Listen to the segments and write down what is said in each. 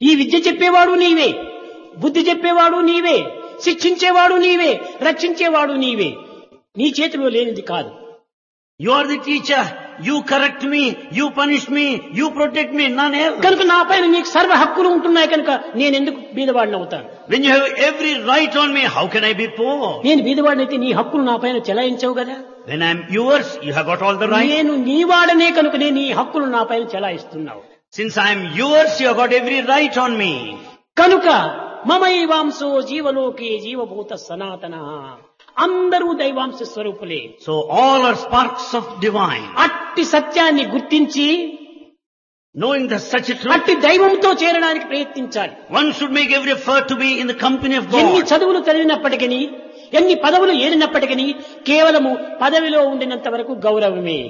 ఈ విద్య చెప్పేవాడు నీవే బుద్ధి చెప్పేవాడు నీవే శిక్షించేవాడు నీవే రక్షించేవాడు నీవే నీ చేతిలో లేనిది కాదు You are the teacher. You correct me. You punish me. You protect me. None else. కనుక నా పైన నీకు సర్వ హక్కులు ఉంటున్నాయి కనుక నేను ఎందుకు బీదవాడిని అవుతాను When you have every right on me, how can I be poor? నేను బీదవాడిని అయితే నీ హక్కులు నా పైన చెలాయించవు కదా When I am yours, you have got all the right. నేను నీవాడనే కనుక నేను నీ హక్కులు నా పైన చెలాయిస్తున్నావు Since I am yours, you have got every right on me. కనుక మమైవాంశో జీవలోకే జీవభూత సనాతన అందరూ దైవాంశ స్వరూపులే So all are sparks of divine. అట్టి సత్యాన్ని గుర్తించి Knowing the such a truth, అట్టి దైవంతో చేరడానికి ప్రయత్నించాలి one should make every effort to be in the company of ఎన్ని God. చదువులు చదివినప్పటికీ ఎన్ని పదవులు ఏలినప్పటికీ కేవలము పదవిలో ఉండినంత వరకు గౌరవమే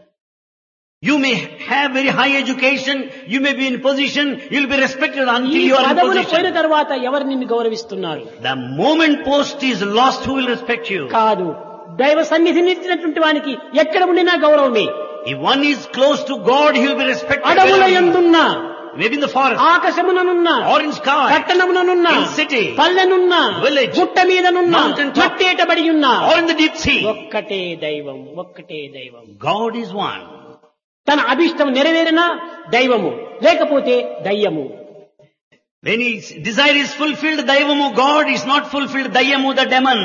You may have very high education, you may be in position, you'll be respected ఈ until you are in పదవులు పోయిన position. తర్వాత ఎవరు నిన్ను గౌరవిస్తున్నారు The moment post is lost, who will respect you? కాదు దైవ సన్నిధిని ఇచ్చినటువంటి వానికి ఎక్కడ ఉండినా గౌరవమే If one is close to God, he will be respected. అడవుల wherever he is. ఎందున్నా Maybe in the forest, ఆకాశముననున్నా or in sky, పట్టణముననున్నా In city, పల్లెనున్నా village, గుట్ట మీదనున్నా mountain top, మట్టేటబడి ఉన్నా or in the deep sea. ఒక్కటే దైవం ఒక్కటే దైవం God is one. తన అభిష్టం నెరవేరినా దైవము లేకపోతే దయ్యము When his desire is fulfilled, Daivamu God is not fulfilled, Dayamu the demon.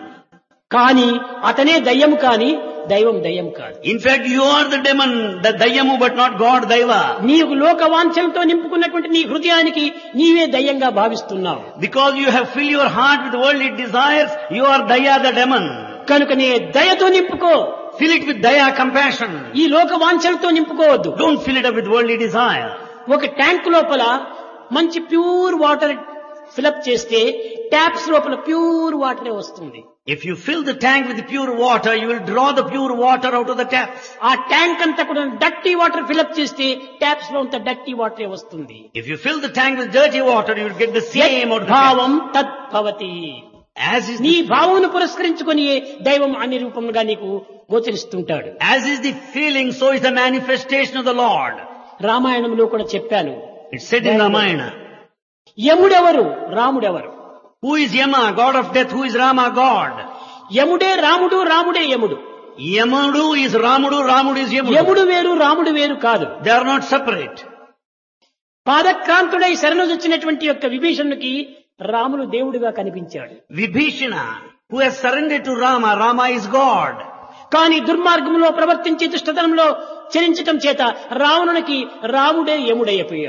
కానీ అతనే దయ్యము కాని దైవం దయ్యం కాదు In fact, you are the demon, the Dayamu but not God, Daiva. నీకు లోక వాంఛలతో నింపుకున్నటువంటి నీ హృదయానికి నీవే దయ్యంగా భావిస్తున్నావు Because you have filled your heart with worldly desires, you are Daya the demon. కనుక నీ దయతో నింపుకో Fill it with Daya, compassion. ఈ లోక వాంఛలతో నింపుకోవద్దు Don't fill it up with worldly desire. ఒక ట్యాంక్ లోపల మంచి ప్యూర్ వాటర్ ఫిలప్ చేస్తే ట్యాప్స్ లోపల ప్యూర్ వాటరే వస్తుంది If you fill the tank with pure water, you will draw the pure water out of the taps. ఆ tank అంతా కూడా డర్టీ వాటర్ ఫిలప్ చేస్తే ట్యాప్స్ లో అంత డర్టీ వాటరే వస్తుంది If you fill the tank with dirty water, you will get the same out of the tap. భావం తద్భవతి As is నీ the, భావమును పురస్కరించుకొని దైవం అన్ని రూపంగా నీకు గోచరిస్తుంటాడు as is the feeling, so is the manifestation of the Lord. రామాయణంలో కూడా చెప్పాను It's said in Ramayana. యముడెవరు రాముడెవరు Who is Yama, God of death? Who is Rama, God? యముడే రాముడు రాముడే యముడు Yamudu is Ramudu, Ramudu is Yamudu. యముడు వేరు రాముడు వేరు కాదు They are not separate. పాదక్రాంతుడై శరణొచ్చినటువంటి యొక్క విభీషణునికి రాముడు దేవుడిగా కనిపించాడు Vibhishana, who has surrendered to Rama, Rama is God. కానీ దుర్మార్గంలో ప్రవర్తించి దుష్టతనంలో చరించటం చేత రావణునికి రాముడే యముడైపోయాడు